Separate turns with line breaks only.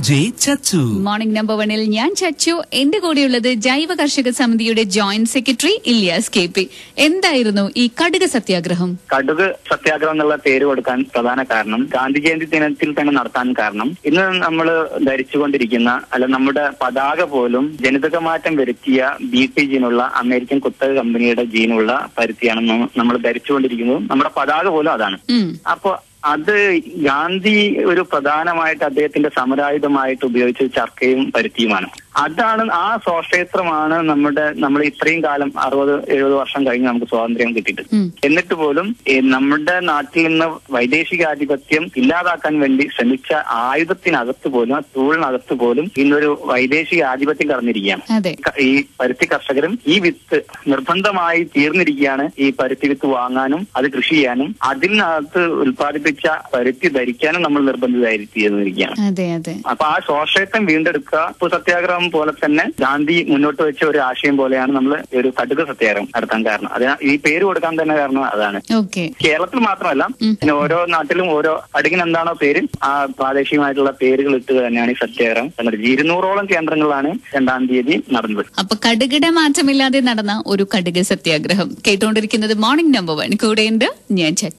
J ചച്ചു
morning number വണ്ണിൽ ഞാൻ ചച്ചു എന്റെ കൂടെയുള്ളത് ജൈവ കർഷക സമിതിയുടെ joint secretary Ilyas K P എന്തായിരുന്നു ഈ കടുക സത്യാഗ്രഹം
കടുക് സത്യാഗ്രഹം എന്നുള്ള പേര് കൊടുക്കാൻ പ്രധാന കാരണം ഗാന്ധി ജയന്തി ദിനത്തിൽ തന്നെ നടത്താൻ കാരണം ഇന്ന് നമ്മൾ ധരിച്ചുകൊണ്ടിരിക്കുന്ന അല്ല നമ്മുടെ പതാക പോലും ജനിതക മാറ്റം വരുത്തിയ ബി ടി ജീനുള്ള അമേരിക്കൻ കുത്തക കമ്പനിയുടെ ജീനുള്ള പരുത്തിയാണ് നമ്മൾ ധരിച്ചുകൊണ്ടിരിക്കുന്നത് നമ്മുടെ പതാക പോലും അതാണ്
ഉം.
അപ്പൊ അത് ഗാന്ധി ഒരു പ്രധാനമായിട്ട് അദ്ദേഹത്തിന്റെ സമരായുധമായിട്ട് ഉപയോഗിച്ച ചർക്കയും പരുത്തിയുമാണ് അതാണ് ആ സ്വാക്ഷേത്രമാണ് നമ്മുടെ നമ്മൾ ഇത്രയും കാലം അറുപത് എഴുപത് വർഷം കഴിഞ്ഞ് നമുക്ക് സ്വാതന്ത്ര്യം കിട്ടിയിട്ട്
ഉം.
എന്നിട്ട് പോലും ഈ നമ്മുടെ നാട്ടിൽ നിന്ന് വൈദേശികാധിപത്യം ഇല്ലാതാക്കാൻ വേണ്ടി ശ്രമിച്ച ആയുധത്തിനകത്ത് പോലും ആ ടൂളിനകത്ത് പോലും ഇന്നൊരു വൈദേശിക ആധിപത്യം കടന്നിരിക്കുകയാണ്
അതെ
ക- ഈ പരുത്തി കർഷകരും ഈ വിത്ത് നിർബന്ധമായി തീർന്നിരിക്കുകയാണ് ഈ പരുത്തി വിത്ത് വാങ്ങാനും അത് കൃഷി ചെയ്യാനും അതിനകത്ത് ഉൽപ്പാദിപ്പിച്ച പരുത്തി ധരിക്കാനും നമ്മൾ നിർബന്ധിതമായി തീർന്നിരിക്കുകയാണ്
അതെ അതെ
അപ്പൊ ആ സ്വാശ്രയത്വം വീണ്ടെടുക്കുക ഉപ്പു സത്യാഗ്രഹം പോലെ തന്നെ ഗാന്ധി മുന്നോട്ട് വെച്ച ഒരു ആശയം പോലെയാണ് നമ്മൾ ഒരു കടുക സത്യാഗ്രഹം നടത്താൻ കാരണം അത് ഈ പേര് കൊടുക്കാൻ തന്നെ കാരണം അതാണ്
ഓക്കെ
കേരളത്തിൽ മാത്രമല്ല
ഉം.
പിന്നെ ഓരോ നാട്ടിലും ഓരോ അടുക്കിന് എന്താണോ പേര് ആ പ്രാദേശികമായിട്ടുള്ള പേരുകൾ ഇട്ട് തന്നെയാണ് ഈ സത്യാഗ്രഹം സംഘടിപ്പിച്ചത് ഇരുന്നൂറോളം കേന്ദ്രങ്ങളിലാണ് രണ്ടാം തീയതി നടന്നത്
അപ്പൊ കടുകിട മാറ്റമില്ലാതെ നടന്ന ഒരു കടുക് സത്യാഗ്രഹം കേട്ടുകൊണ്ടിരിക്കുന്നത് മോർണിംഗ് നമ്പർ വൺ കൂടെയുണ്ട് ഞാൻ ചച്ചു